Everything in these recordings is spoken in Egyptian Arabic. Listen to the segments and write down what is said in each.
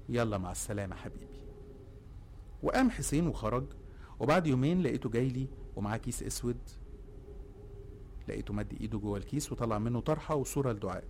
يلا مع السلامة حبيبي وقام حسين وخرج وبعد يومين لقيته جاي لي ومعاه كيس اسود لقيته مد ايده جوه الكيس وطلع منه طرحة وصورة لدعاء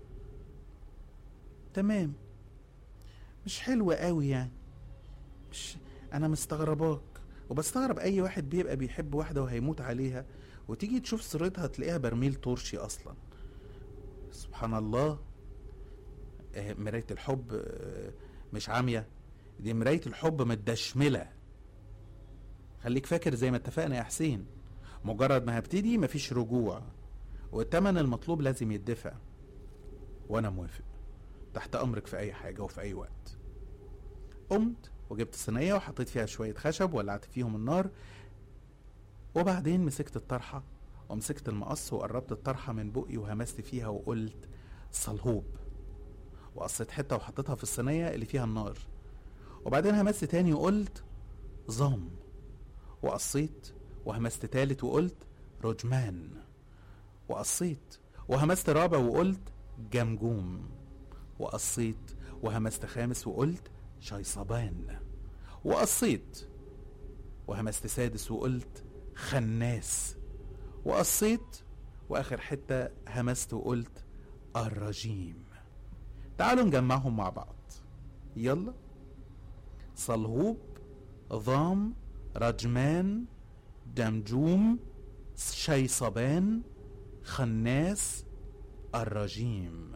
تمام مش حلوة قوي يعني مش انا مستغرباك وبستغرب اي واحد بيبقى بيحب واحدة وهيموت عليها وتيجي تشوف صورتها تلاقيها برميل ترشي اصلا سبحان الله آه، مراية الحب آه، مش عامية دي مراية الحب متدشملة خليك فاكر زي ما اتفقنا يا حسين مجرد ما هبتدي مفيش رجوع والتمن المطلوب لازم يدفع وانا موافق تحت امرك في اي حاجة وفي اي وقت قمت وجبت صينية وحطيت فيها شوية خشب ولعت فيهم النار وبعدين مسكت الطرحة ومسكت المقص وقربت الطرحة من بقي وهمست فيها وقلت صلهوب وقصيت حتة وحطيتها في الصينية اللي فيها النار وبعدين همست تاني وقلت ظام وقصيت وهمست تالت وقلت رجمان وقصيت وهمست رابع وقلت جمجوم وقصيت وهمست خامس وقلت شيصبان وقصيت وهمست سادس وقلت خناس وقصيت واخر حته همست وقلت الرجيم تعالوا نجمعهم مع بعض يلا صلهوب ضام رجمان دمجوم شيصبان خناس الرجيم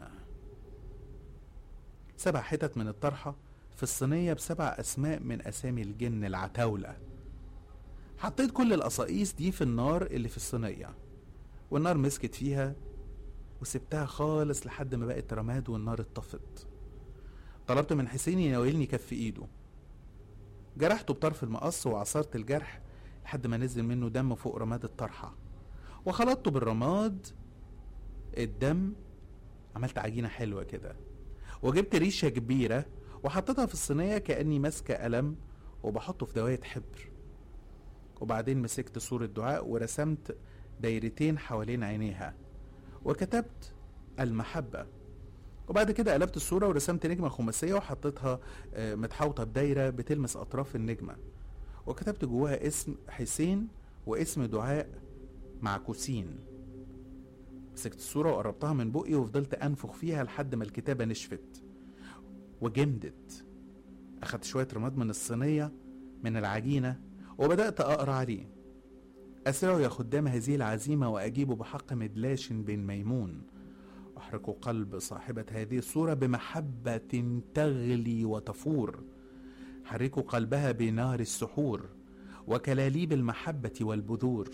سبع حتت من الطرحة في الصينية بسبع أسماء من أسامي الجن العتاولة حطيت كل القصاقيس دي في النار اللي في الصينية والنار مسكت فيها وسبتها خالص لحد ما بقت رماد والنار اتطفت طلبت من حسين يناولني كف ايده جرحته بطرف المقص وعصرت الجرح لحد ما نزل منه دم فوق رماد الطرحة وخلطته بالرماد الدم عملت عجينة حلوة كده وجبت ريشة كبيرة وحطيتها في الصينية كأني ماسكة قلم وبحطه في دواية حبر وبعدين مسكت صورة دعاء ورسمت دايرتين حوالين عينيها وكتبت المحبة وبعد كده قلبت الصورة ورسمت نجمة خماسية وحطيتها آه، متحوطة بدايرة بتلمس أطراف النجمة وكتبت جواها اسم حسين واسم دعاء معكوسين مسكت الصورة وقربتها من بقي وفضلت أنفخ فيها لحد ما الكتابة نشفت وجمدت أخدت شوية رماد من الصينية من العجينة وبدأت أقرأ عليه أسرع يا خدام هذه العزيمة وأجيب بحق مدلاش بن ميمون أحرق قلب صاحبة هذه الصورة بمحبة تغلي وتفور حركوا قلبها بنار السحور وكلاليب المحبة والبذور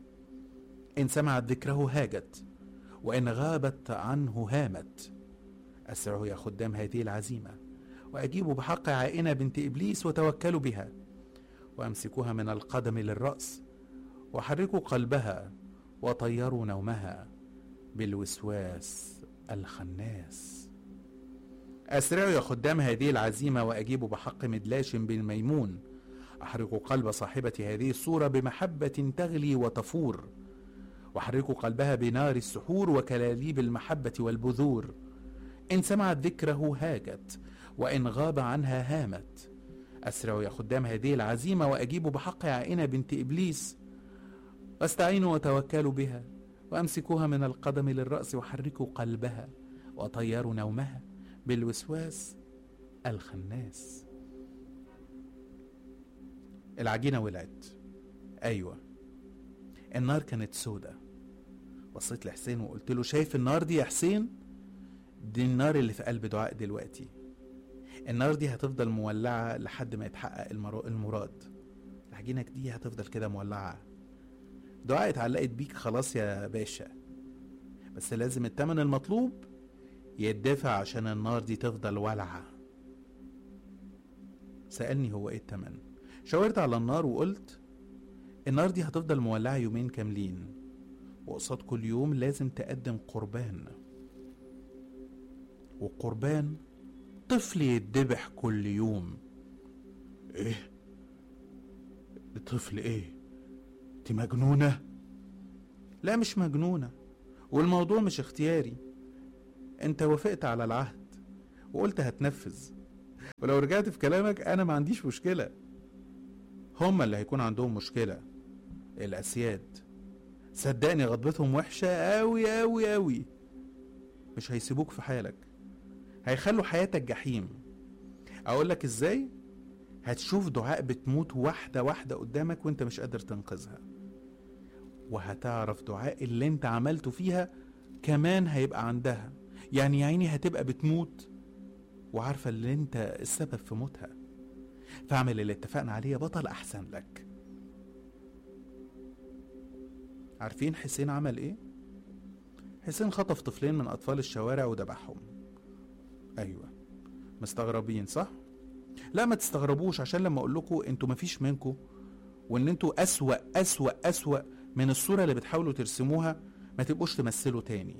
إن سمعت ذكره هاجت وإن غابت عنه هامت أسرعوا يا خدام هذه العزيمة وأجيبوا بحق عائنة بنت إبليس وتوكلوا بها وأمسكوها من القدم للرأس وحركوا قلبها وطيروا نومها بالوسواس الخناس أسرعوا يا خدام هذه العزيمة وأجيبوا بحق مدلاش بن ميمون أحرقوا قلب صاحبة هذه الصورة بمحبة تغلي وتفور وحركوا قلبها بنار السحور وكلاليب المحبة والبذور إن سمعت ذكره هاجت وإن غاب عنها هامت أسرعوا يا خدام هذه العزيمة وأجيبوا بحق عائنة بنت إبليس واستعينوا وتوكلوا بها وأمسكوها من القدم للرأس وحركوا قلبها وطيروا نومها بالوسواس الخناس العجينة ولعت أيوة النار كانت سودة بصيت لحسين وقلت له شايف النار دي يا حسين دي النار اللي في قلب دعاء دلوقتي النار دي هتفضل مولعة لحد ما يتحقق المرو- المراد العجينة دي هتفضل كده مولعة دعاء اتعلقت بيك خلاص يا باشا بس لازم التمن المطلوب يدفع عشان النار دي تفضل ولعة سألني هو ايه التمن شاورت على النار وقلت النار دي هتفضل مولعة يومين كاملين وقصاد كل يوم لازم تقدم قربان وقربان طفل يتذبح كل يوم ايه طفل ايه انت مجنونة لا مش مجنونة والموضوع مش اختياري انت وافقت على العهد وقلت هتنفذ ولو رجعت في كلامك انا ما عنديش مشكلة هما اللي هيكون عندهم مشكلة الاسياد صدقني غضبتهم وحشة أوي أوي أوي مش هيسيبوك في حالك هيخلوا حياتك جحيم أقول لك إزاي هتشوف دعاء بتموت واحدة واحدة قدامك وانت مش قادر تنقذها وهتعرف دعاء اللي انت عملته فيها كمان هيبقى عندها يعني يا عيني هتبقى بتموت وعارفة اللي انت السبب في موتها فاعمل اللي اتفقنا عليه يا بطل احسن لك عارفين حسين عمل ايه حسين خطف طفلين من اطفال الشوارع وذبحهم ايوه مستغربين صح لا ما تستغربوش عشان لما اقول لكم انتوا مفيش منكم وان انتوا اسوا اسوا اسوا من الصوره اللي بتحاولوا ترسموها ما تبقوش تمثلوا تاني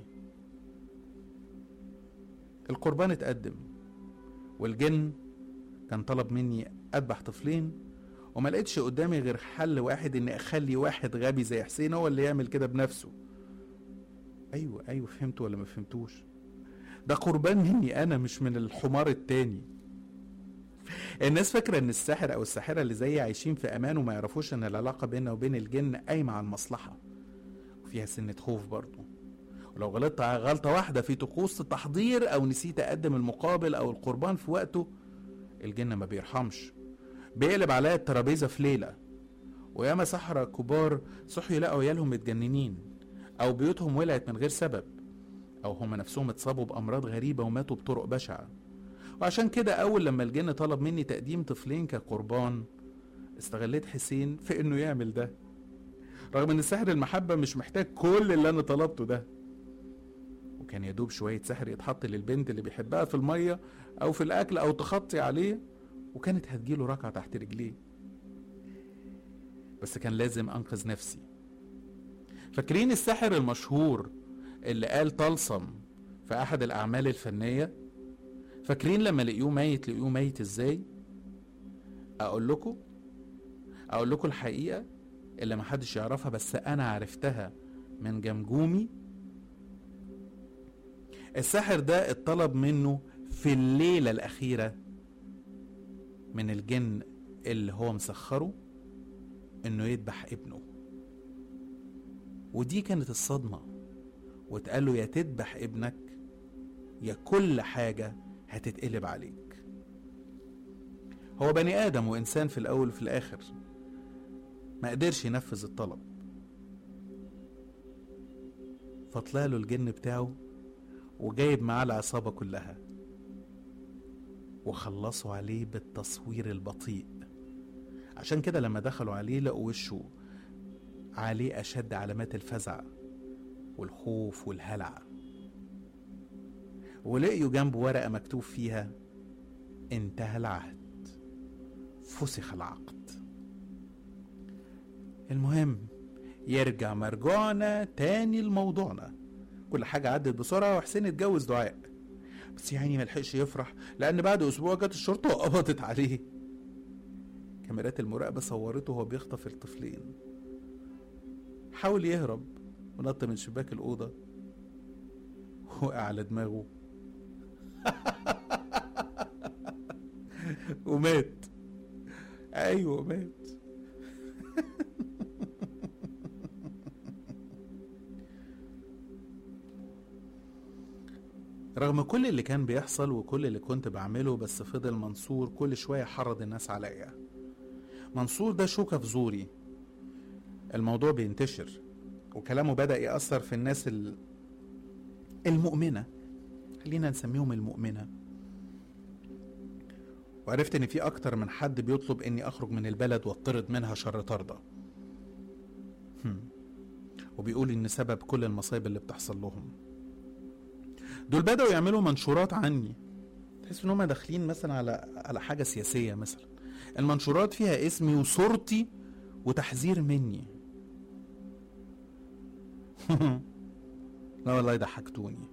القربان اتقدم والجن كان طلب مني اذبح طفلين وما لقيتش قدامي غير حل واحد اني اخلي واحد غبي زي حسين هو اللي يعمل كده بنفسه ايوه ايوه فهمتوا ولا ما فهمتوش ده قربان مني انا مش من الحمار التاني الناس فاكره ان الساحر او الساحره اللي زيي عايشين في امان وما يعرفوش ان العلاقه بيننا وبين الجن قايمه على المصلحه وفيها سنه خوف برضه ولو غلطت غلطه واحده في طقوس التحضير او نسيت اقدم المقابل او القربان في وقته الجن ما بيرحمش بيقلب عليا الترابيزه في ليله وياما سحرة كبار صحوا يلاقوا عيالهم متجننين او بيوتهم ولعت من غير سبب او هم نفسهم اتصابوا بامراض غريبه وماتوا بطرق بشعه وعشان كده اول لما الجن طلب مني تقديم طفلين كقربان استغليت حسين في انه يعمل ده رغم ان سحر المحبه مش محتاج كل اللي انا طلبته ده وكان يدوب شويه سحر يتحط للبنت اللي بيحبها في الميه او في الاكل او تخطي عليه وكانت هتجيله ركعه تحت رجليه بس كان لازم انقذ نفسي فاكرين الساحر المشهور اللي قال طلسم في احد الاعمال الفنيه فاكرين لما لقيوه ميت لقيوه ميت ازاي اقول لكم اقول لكم الحقيقه اللي محدش يعرفها بس انا عرفتها من جمجومي الساحر ده اتطلب منه في الليله الاخيره من الجن اللي هو مسخره انه يذبح ابنه ودي كانت الصدمه واتقال له يا تذبح ابنك يا كل حاجه هتتقلب عليك هو بني ادم وانسان في الاول وفي الاخر ما قدرش ينفذ الطلب فطلع له الجن بتاعه وجايب معاه العصابه كلها وخلصوا عليه بالتصوير البطيء عشان كده لما دخلوا عليه لقوا وشه عليه اشد علامات الفزع والخوف والهلع ولقيوا جنبه ورقة مكتوب فيها انتهى العهد فسخ العقد المهم يرجع مرجوعنا تاني لموضوعنا كل حاجة عدت بسرعة وحسين اتجوز دعاء بس يعني ملحقش يفرح لأن بعد أسبوع جت الشرطة وقبضت عليه كاميرات المراقبة صورته وهو بيخطف الطفلين حاول يهرب ونط من شباك الأوضة وقع على دماغه ومات ايوه مات رغم كل اللي كان بيحصل وكل اللي كنت بعمله بس فضل منصور كل شوية حرض الناس عليا منصور ده شوكة في زوري الموضوع بينتشر وكلامه بدأ يأثر في الناس المؤمنة خلينا نسميهم المؤمنة وعرفت ان في اكتر من حد بيطلب اني اخرج من البلد واطرد منها شر طردة وبيقول ان سبب كل المصايب اللي بتحصل لهم دول بدأوا يعملوا منشورات عني تحس ان هم داخلين مثلا على على حاجة سياسية مثلا المنشورات فيها اسمي وصورتي وتحذير مني لا والله ضحكتوني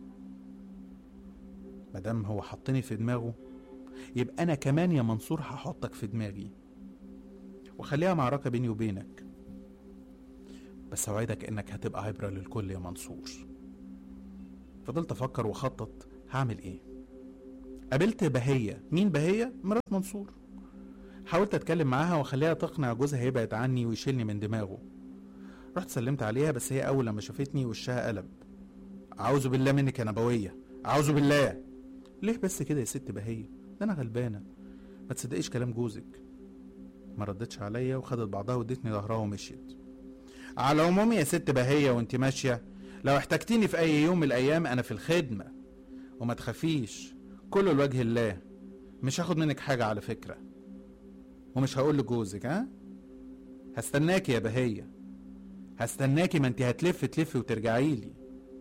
مادام هو حطني في دماغه يبقى انا كمان يا منصور هحطك في دماغي وخليها معركه بيني وبينك بس اوعدك انك هتبقى عبره للكل يا منصور فضلت افكر واخطط هعمل ايه قابلت بهية مين بهية مرات منصور حاولت اتكلم معاها واخليها تقنع جوزها يبعد عني ويشيلني من دماغه رحت سلمت عليها بس هي اول لما شافتني وشها قلب اعوذ بالله منك يا نبويه اعوذ بالله ليه بس كده يا ست بهية ده انا غلبانه ما تصدقيش كلام جوزك ما ردتش عليا وخدت بعضها وادتني ظهرها ومشيت على العموم يا ست بهية وانت ماشية لو احتجتيني في اي يوم من الايام انا في الخدمة وما تخافيش كله لوجه الله مش هاخد منك حاجة على فكرة ومش هقول لجوزك ها هستناكي يا بهية هستناكي ما انت هتلف تلفي وترجعي لي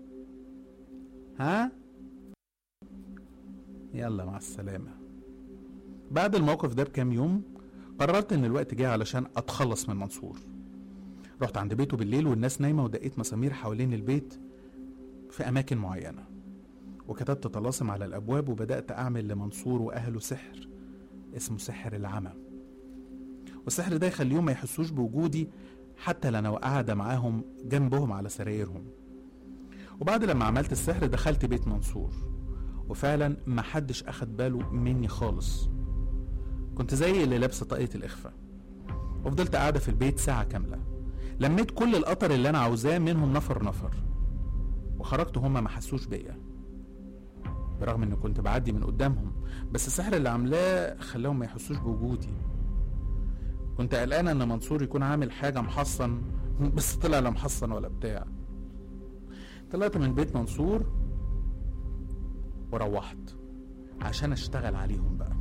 ها يلا مع السلامة بعد الموقف ده بكام يوم قررت ان الوقت جه علشان اتخلص من منصور رحت عند بيته بالليل والناس نايمة ودقيت مسامير حوالين البيت في أماكن معينة وكتبت طلاسم على الأبواب وبدأت أعمل لمنصور وأهله سحر اسمه سحر العمى والسحر ده يخليهم ما يحسوش بوجودي حتى لو قاعدة معاهم جنبهم على سرايرهم وبعد لما عملت السحر دخلت بيت منصور وفعلا ما حدش أخد باله مني خالص كنت زي اللي لابسة طاقية الإخفاء وفضلت قاعدة في البيت ساعة كاملة لميت كل القطر اللي أنا عاوزاه منهم نفر نفر وخرجت هما ما حسوش بيا برغم اني كنت بعدي من قدامهم بس السحر اللي عاملاه خلاهم ما يحسوش بوجودي كنت قلقان ان منصور يكون عامل حاجه محصن بس طلع لا محصن ولا بتاع طلعت من بيت منصور وروحت عشان اشتغل عليهم بقى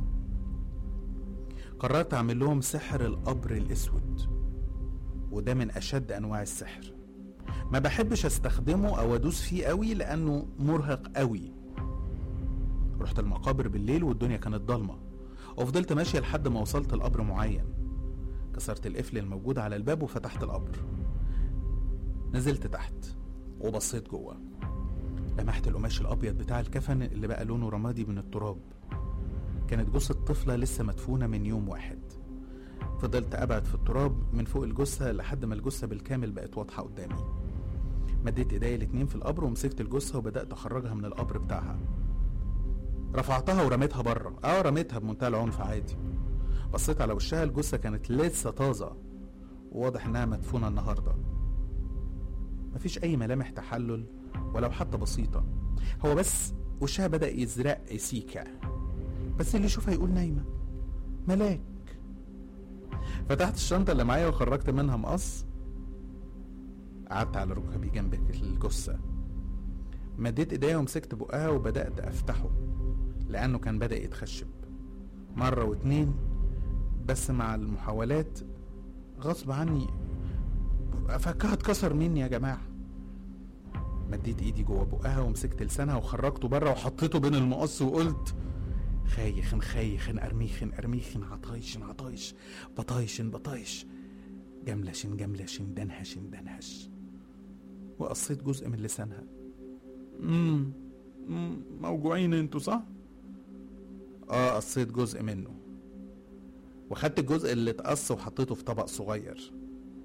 قررت اعمل لهم سحر القبر الاسود وده من اشد انواع السحر ما بحبش استخدمه او ادوس فيه قوي لانه مرهق قوي رحت المقابر بالليل والدنيا كانت ضلمه وفضلت ماشيه لحد ما وصلت لقبر معين كسرت القفل الموجود على الباب وفتحت القبر نزلت تحت وبصيت جوه لمحت القماش الابيض بتاع الكفن اللي بقى لونه رمادي من التراب كانت جثه طفله لسه مدفونه من يوم واحد فضلت ابعد في التراب من فوق الجثه لحد ما الجثه بالكامل بقت واضحه قدامي مديت ايديا الاتنين في القبر ومسكت الجثه وبدات اخرجها من القبر بتاعها رفعتها ورميتها بره اه رميتها بمنتهى العنف عادي بصيت على وشها الجثه كانت لسه طازه وواضح انها مدفونه النهارده مفيش اي ملامح تحلل ولو حتى بسيطه هو بس وشها بدا يزرق سيكا بس اللي يشوفها يقول نايمه ملاك فتحت الشنطة اللي معايا وخرجت منها مقص قعدت على ركبي جنب الجثة مديت ايديا ومسكت بقها وبدأت افتحه لأنه كان بدأ يتخشب مرة واتنين بس مع المحاولات غصب عني فكها اتكسر مني يا جماعة مديت ايدي جوه بقها ومسكت لسانها وخرجته بره وحطيته بين المقص وقلت خايخن خايخن أرميخن أرميخن عطايشن عطايش بطايشن بطايش جملشن جملشن دنهشن دنهش وقصيت جزء من لسانها مم. مم. موجوعين انتوا صح؟ اه قصيت جزء منه وخدت الجزء اللي اتقص وحطيته في طبق صغير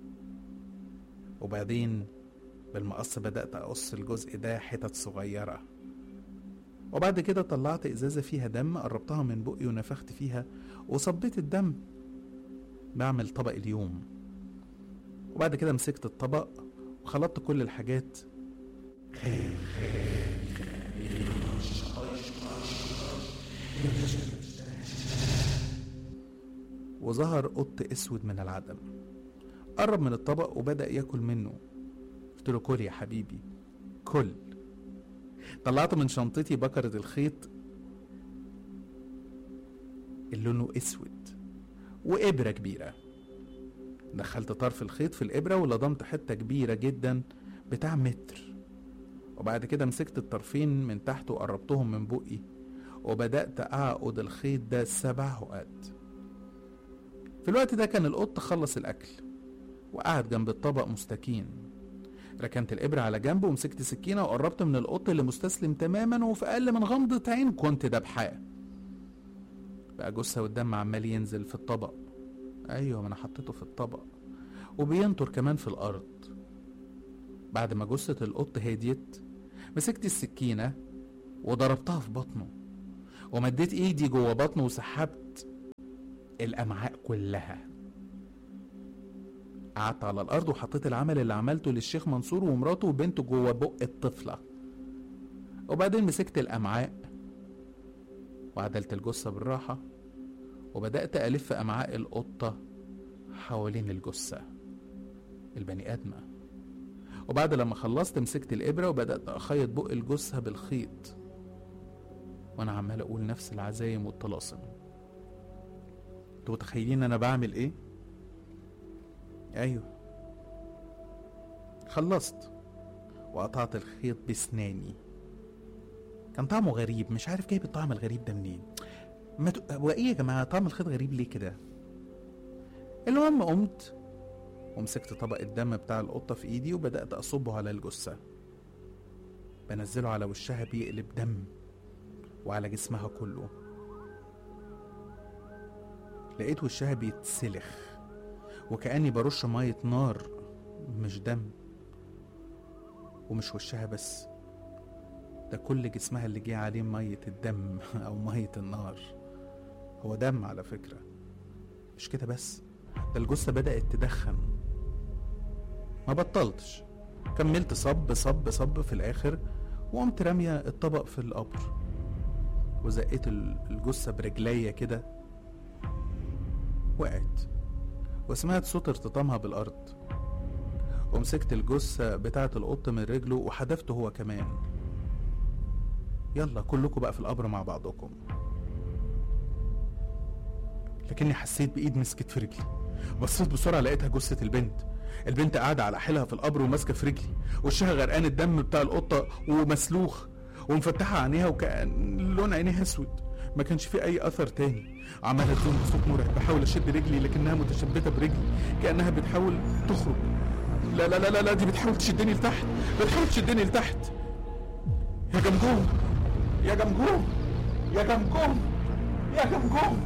وبعدين بالمقص بدأت أقص الجزء ده حتت صغيرة وبعد كده طلعت ازازه فيها دم قربتها من بقي ونفخت فيها وصبيت الدم بعمل طبق اليوم وبعد كده مسكت الطبق وخلطت كل الحاجات وظهر قط اسود من العدم قرب من الطبق وبدأ ياكل منه قلت له كل يا حبيبي كل طلعت من شنطتي بكرة الخيط اللي لونه اسود وابرة كبيرة دخلت طرف الخيط في الابرة ولضمت حتة كبيرة جدا بتاع متر وبعد كده مسكت الطرفين من تحت وقربتهم من بقي وبدأت أعقد الخيط ده سبع عقد في الوقت ده كان القط خلص الأكل وقعد جنب الطبق مستكين ركنت الإبرة على جنب ومسكت سكينة وقربت من القط اللي مستسلم تماما وفي أقل من غمضة عين كنت دبحاه بقى جثة والدم عمال ينزل في الطبق أيوة ما أنا حطيته في الطبق وبينطر كمان في الأرض بعد ما جثة القط هديت مسكت السكينة وضربتها في بطنه ومديت ايدي جوه بطنه وسحبت الامعاء كلها قعدت على الارض وحطيت العمل اللي عملته للشيخ منصور ومراته وبنته جوه بق الطفله وبعدين مسكت الامعاء وعدلت الجثه بالراحه وبدات الف امعاء القطه حوالين الجثه البني ادمه وبعد لما خلصت مسكت الابره وبدات اخيط بق الجثه بالخيط وانا عمال اقول نفس العزايم والطلاسم انتوا متخيلين انا بعمل ايه ايوه خلصت وقطعت الخيط بسناني كان طعمه غريب مش عارف جايب الطعم الغريب ده منين ما ت... هو ايه يا جماعه طعم الخيط غريب ليه كده المهم قمت ومسكت طبق الدم بتاع القطه في ايدي وبدات اصبه على الجثه بنزله على وشها بيقلب دم وعلى جسمها كله لقيت وشها بيتسلخ وكأني برش مية نار مش دم ومش وشها بس ده كل جسمها اللي جه عليه مية الدم أو مية النار هو دم على فكرة مش كده بس ده الجثة بدأت تدخن ما بطلتش كملت صب صب صب في الآخر وقمت رامية الطبق في القبر وزقيت الجثة برجليا كده وقعت وسمعت صوت ارتطامها بالأرض ومسكت الجثة بتاعة القط من رجله وحدفته هو كمان يلا كلكم بقى في القبر مع بعضكم لكني حسيت بإيد مسكت في رجلي بصيت بسرعة لقيتها جثة البنت البنت قاعدة على حيلها في القبر وماسكة في رجلي وشها غرقان الدم بتاع القطة ومسلوخ ومفتحة عينيها وكان لون عينيها اسود ما كانش في اي اثر تاني عمالة تزوم بصوت مرعب بحاول اشد رجلي لكنها متشبته برجلي كانها بتحاول تخرج لا لا لا لا, لا دي بتحاول تشدني لتحت بتحاول تشدني لتحت يا جمجوم يا جمجوم يا جمجوم يا جمجوم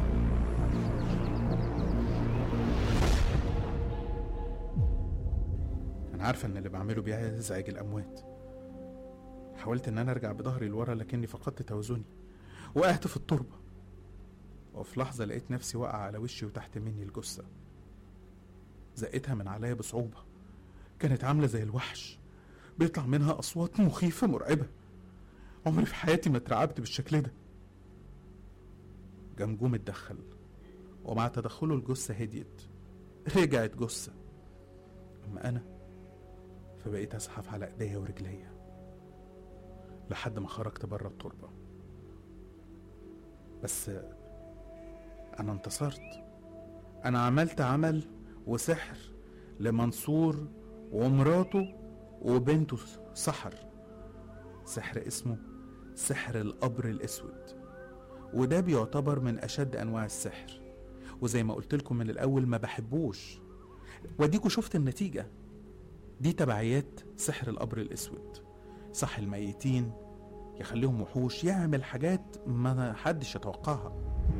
انا عارفه ان اللي بعمله بيزعج الاموات حاولت ان انا ارجع بظهري لورا لكني فقدت توازني وقعت في التربه وفي لحظه لقيت نفسي واقع على وشي وتحت مني الجثه زقتها من عليا بصعوبه كانت عامله زي الوحش بيطلع منها اصوات مخيفه مرعبه عمري في حياتي ما اترعبت بالشكل ده جمجوم اتدخل ومع تدخله الجثة هديت رجعت جثة أما أنا فبقيت أزحف على إيديا ورجليا لحد ما خرجت بره التربة بس أنا انتصرت أنا عملت عمل وسحر لمنصور ومراته وبنته سحر سحر اسمه سحر القبر الأسود وده بيعتبر من أشد أنواع السحر وزي ما قلت لكم من الأول ما بحبوش وديكوا شفت النتيجة دي تبعيات سحر القبر الأسود صح الميتين يخليهم وحوش يعمل حاجات ما حدش يتوقعها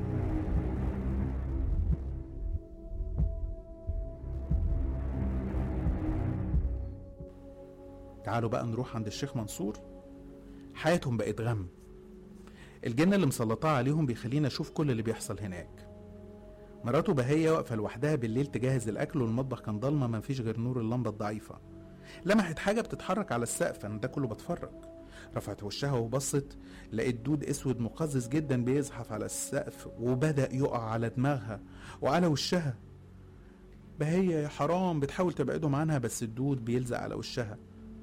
تعالوا بقى نروح عند الشيخ منصور حياتهم بقت غم الجن اللي مسلطاه عليهم بيخلينا اشوف كل اللي بيحصل هناك مراته بهية واقفة لوحدها بالليل تجهز الأكل والمطبخ كان ضلمة ما فيش غير نور اللمبة الضعيفة لمحت حاجة بتتحرك على السقف أنا ده كله بتفرج رفعت وشها وبصت لقيت دود اسود مقزز جدا بيزحف على السقف وبدأ يقع على دماغها وعلى وشها بهية يا حرام بتحاول تبعدهم عنها بس الدود بيلزق على وشها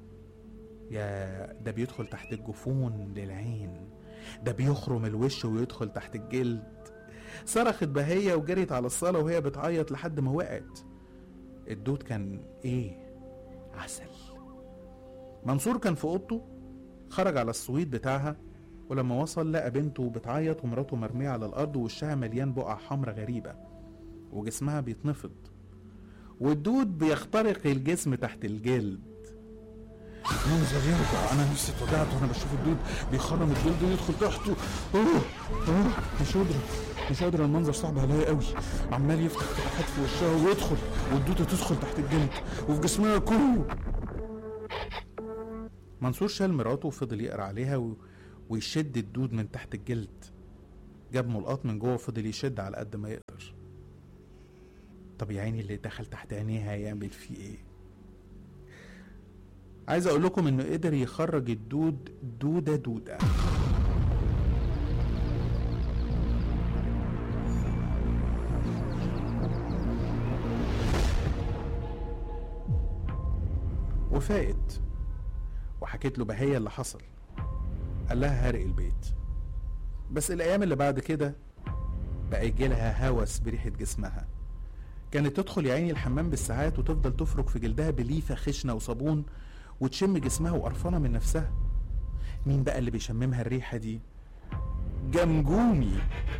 يا ده بيدخل تحت الجفون للعين ده بيخرم الوش ويدخل تحت الجلد صرخت بهية وجريت على الصالة وهي بتعيط لحد ما وقعت الدود كان ايه عسل منصور كان في اوضته خرج على السويت بتاعها ولما وصل لقى بنته بتعيط ومراته مرمية على الأرض ووشها مليان بقع حمرة غريبة وجسمها بيتنفض والدود بيخترق الجسم تحت الجلد منظر يرجع انا نفسي اتوجعت وانا بشوف الدود بيخرم الجلد ويدخل تحته اوه اوه مش قادرة مش قادرة المنظر صعب عليا قوي عمال يفتح فتحات في وشها ويدخل والدودة تدخل تحت الجلد وفي جسمها كله منصور شال مراته وفضل يقرا عليها و... ويشد الدود من تحت الجلد جاب ملقاط من جوه وفضل يشد على قد ما يقدر طب يا عيني اللي دخل تحت عينيها هيعمل فيه ايه عايز اقول لكم انه قدر يخرج الدود دودة دودة وفاقت وحكيت له بهية اللي حصل قال لها هرق البيت بس الايام اللي بعد كده بقى يجيلها هوس بريحة جسمها كانت تدخل يا عيني الحمام بالساعات وتفضل تفرك في جلدها بليفة خشنة وصابون وتشم جسمها وقرفانة من نفسها مين بقى اللي بيشممها الريحة دي جمجومي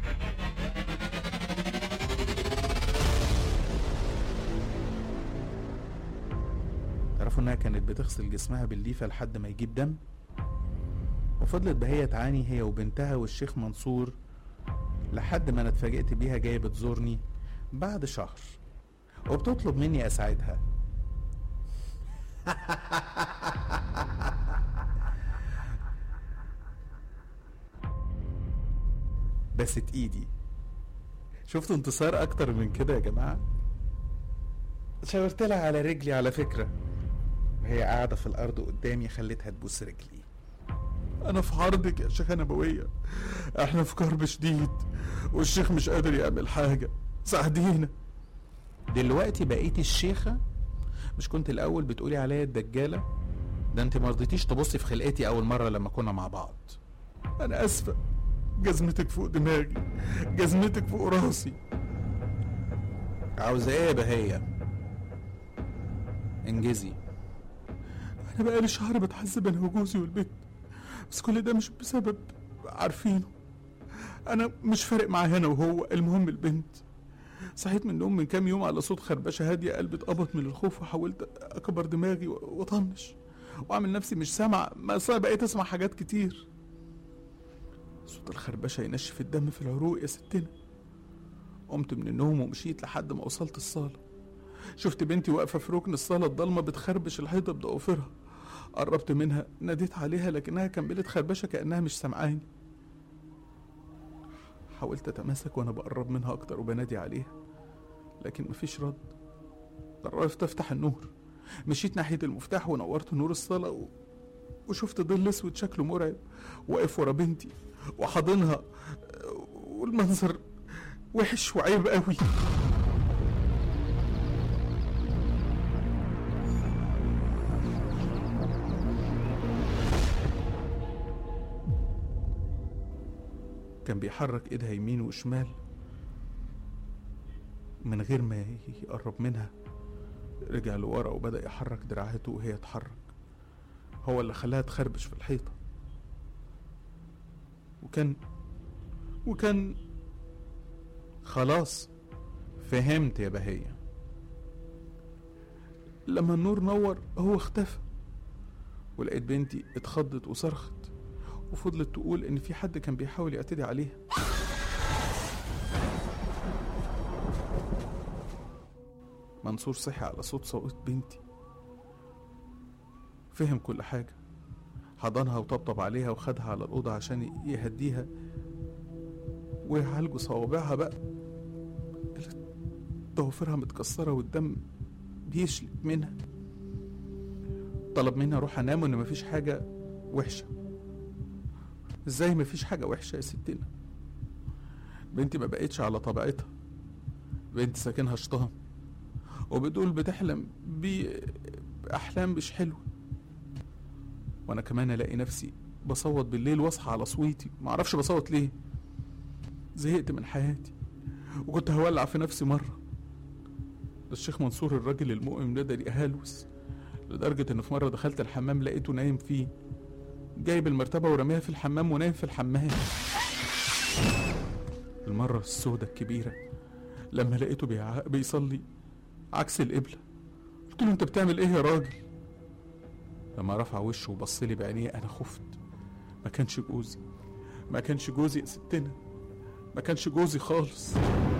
تعرفوا انها كانت بتغسل جسمها بالليفة لحد ما يجيب دم وفضلت بهية تعاني هي وبنتها والشيخ منصور لحد ما انا اتفاجئت بيها جاية بتزورني بعد شهر وبتطلب مني اساعدها بست ايدي شفتوا انتصار اكتر من كده يا جماعه شاورت لها على رجلي على فكره وهي قاعده في الارض قدامي خليتها تبوس رجلي انا في عرضك يا شيخة نبوية احنا في كرب شديد والشيخ مش قادر يعمل حاجة ساعدينا دلوقتي بقيتي الشيخه مش كنت الاول بتقولي عليا الدجاله ده انت ما رضيتيش تبصي في خلقتي اول مره لما كنا مع بعض انا اسفة جزمتك فوق دماغي جزمتك فوق راسي عاوزه ايه يا بهيه انجزي انا بقالي شهر بتحذب انا وجوزي والبيت بس كل ده مش بسبب عارفينه انا مش فارق معايا انا وهو المهم البنت صحيت من النوم من كام يوم على صوت خربشه هاديه قلبي اتقبض من الخوف وحاولت اكبر دماغي و- واطنش واعمل نفسي مش سامع ما أصل أنا بقيت اسمع حاجات كتير صوت الخربشه ينشف الدم في العروق يا ستنا قمت من النوم ومشيت لحد ما وصلت الصاله شفت بنتي واقفه في ركن الصاله الضلمه بتخربش الحيطه بضوافرها قربت منها ناديت عليها لكنها كملت خربشه كانها مش سامعاني حاولت اتماسك وانا بقرب منها اكتر وبنادي عليها لكن مفيش رد قررت افتح النور مشيت ناحيه المفتاح ونورت نور الصاله و... وشفت ظل اسود شكله مرعب واقف ورا بنتي وحاضنها والمنظر وحش وعيب قوي كان بيحرك ايدها يمين وشمال من غير ما يقرب منها رجع لورا وبدأ يحرك دراعاته وهي تحرك هو اللي خلاها تخربش في الحيطة وكان وكان خلاص فهمت يا بهية لما النور نور هو اختفى ولقيت بنتي اتخضت وصرخت وفضلت تقول ان في حد كان بيحاول يعتدي عليها منصور صحي على صوت صوت بنتي فهم كل حاجة حضنها وطبطب عليها وخدها على الأوضة عشان يهديها ويعالجوا صوابعها بقى اللي ضوافرها متكسرة والدم بيشلك منها طلب مني اروح انام وان مفيش حاجة وحشة ازاي مفيش حاجة وحشة يا ستنا بنتي ما بقتش على طبيعتها بنت ساكنها شطام وبتقول بتحلم بأحلام مش حلوة وانا كمان الاقي نفسي بصوت بالليل واصحى على صويتي معرفش بصوت ليه زهقت من حياتي وكنت هولع في نفسي مرة ده الشيخ منصور الراجل المؤمن ده ده هالوس لدرجة إن في مرة دخلت الحمام لقيته نايم فيه جايب المرتبة ورميها في الحمام ونايم في الحمام المرة السودة الكبيرة لما لقيته بيع... بيصلي عكس القبلة قلت له أنت بتعمل إيه يا راجل لما رفع وشه وبص لي بعينيه أنا خفت ما كانش جوزي ما كانش جوزي يا ستنا ما كانش جوزي خالص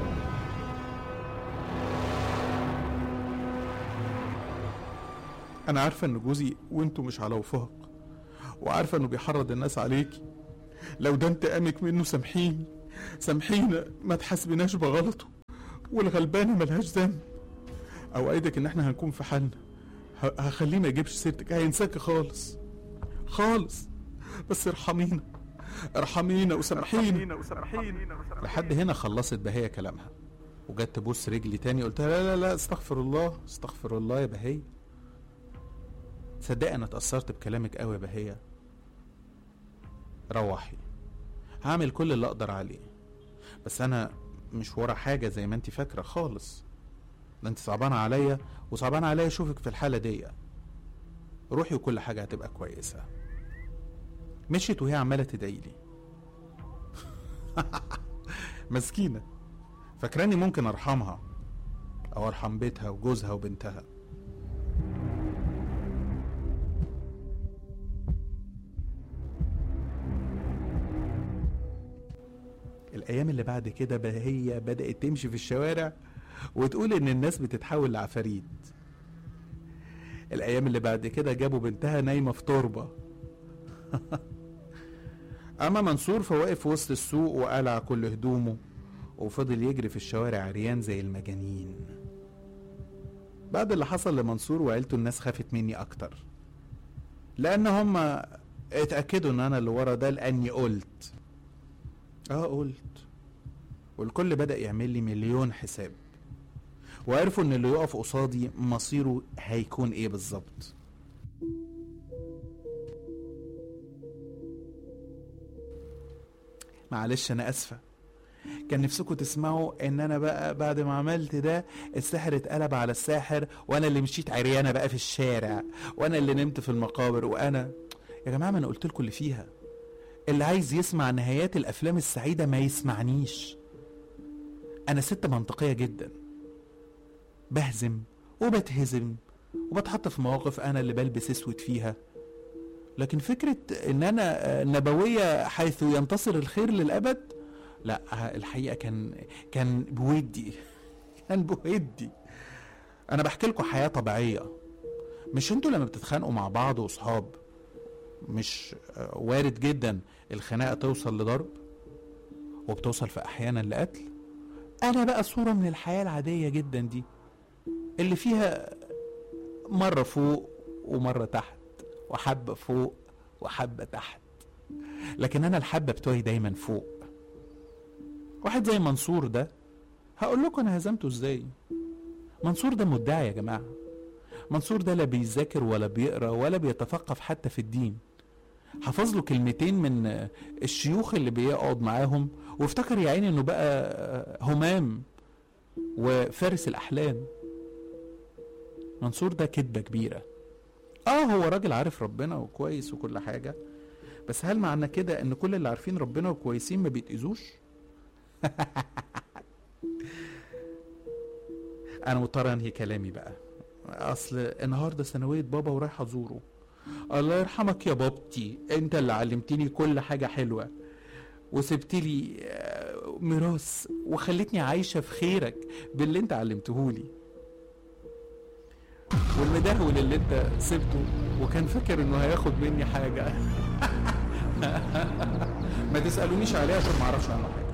انا عارفه ان جوزي وانتوا مش على وفاق وعارفه انه بيحرض الناس عليكي لو ده انتقامك منه سامحيني سامحينا ما تحاسبناش بغلطه والغلبانه ملهاش ذنب اوعدك ان احنا هنكون في حالنا ه- هخليه ما يجيبش سيرتك هينساكي خالص خالص بس ارحمينا ارحمينا وسامحينا لحد هنا خلصت بهية كلامها وجت تبوس رجلي تاني قلت لها لا لا لا استغفر الله استغفر الله يا بهية تصدقي انا اتأثرت بكلامك قوي يا بهية روحي هعمل كل اللي اقدر عليه بس انا مش ورا حاجة زي ما انت فاكرة خالص ده انت صعبانة عليا وصعبانة عليا اشوفك في الحالة دي روحي وكل حاجة هتبقى كويسة مشيت وهي عمالة تدعي لي مسكينة فاكراني ممكن ارحمها او ارحم بيتها وجوزها وبنتها الايام اللي بعد كده بقى هي بدات تمشي في الشوارع وتقول ان الناس بتتحول لعفاريت الايام اللي بعد كده جابوا بنتها نايمه في تربه اما منصور فواقف وسط السوق وقلع كل هدومه وفضل يجري في الشوارع عريان زي المجانين بعد اللي حصل لمنصور وعيلته الناس خافت مني اكتر لان هم اتاكدوا ان انا اللي ورا ده لاني قلت اه قلت والكل بدا يعمل لي مليون حساب وعرفوا ان اللي يقف قصادي مصيره هيكون ايه بالظبط معلش انا اسفه كان نفسكم تسمعوا ان انا بقى بعد ما عملت ده السحر اتقلب على الساحر وانا اللي مشيت عريانه بقى في الشارع وانا اللي نمت في المقابر وانا يا جماعه ما انا قلت لكم اللي فيها اللي عايز يسمع نهايات الافلام السعيده ما يسمعنيش انا ست منطقيه جدا بهزم وبتهزم وبتحط في مواقف انا اللي بلبس اسود فيها لكن فكرة ان انا نبوية حيث ينتصر الخير للابد لا الحقيقة كان كان بودي كان بودي انا بحكي لكم حياة طبيعية مش انتوا لما بتتخانقوا مع بعض واصحاب مش آه، وارد جدا الخناقة توصل لضرب وبتوصل في احيانا لقتل انا بقى صورة من الحياة العادية جدا دي اللي فيها مرة فوق ومرة تحت وحبة فوق وحبة تحت لكن أنا الحبة بتوعي دايما فوق واحد زي منصور ده هقول لكم أنا هزمته إزاي منصور ده مدعي يا جماعة منصور ده لا بيذاكر ولا بيقرا ولا بيتثقف حتى في الدين حفظ له كلمتين من الشيوخ اللي بيقعد معاهم وافتكر يا عيني انه بقى همام وفارس الاحلام منصور ده كدبه كبيره اه هو راجل عارف ربنا وكويس وكل حاجة بس هل معنى كده ان كل اللي عارفين ربنا وكويسين ما بيتأذوش انا مضطر انهي كلامي بقى اصل النهارده ثانوية بابا ورايح ازوره الله يرحمك يا بابتي انت اللي علمتني كل حاجة حلوة وسبت لي آه، ميراث وخلتني عايشة في خيرك باللي انت علمتهولي والمدهول اللي انت سبته وكان فاكر انه هياخد مني حاجة ما تسألونيش عليه عشان ما اعرفش عنه حاجة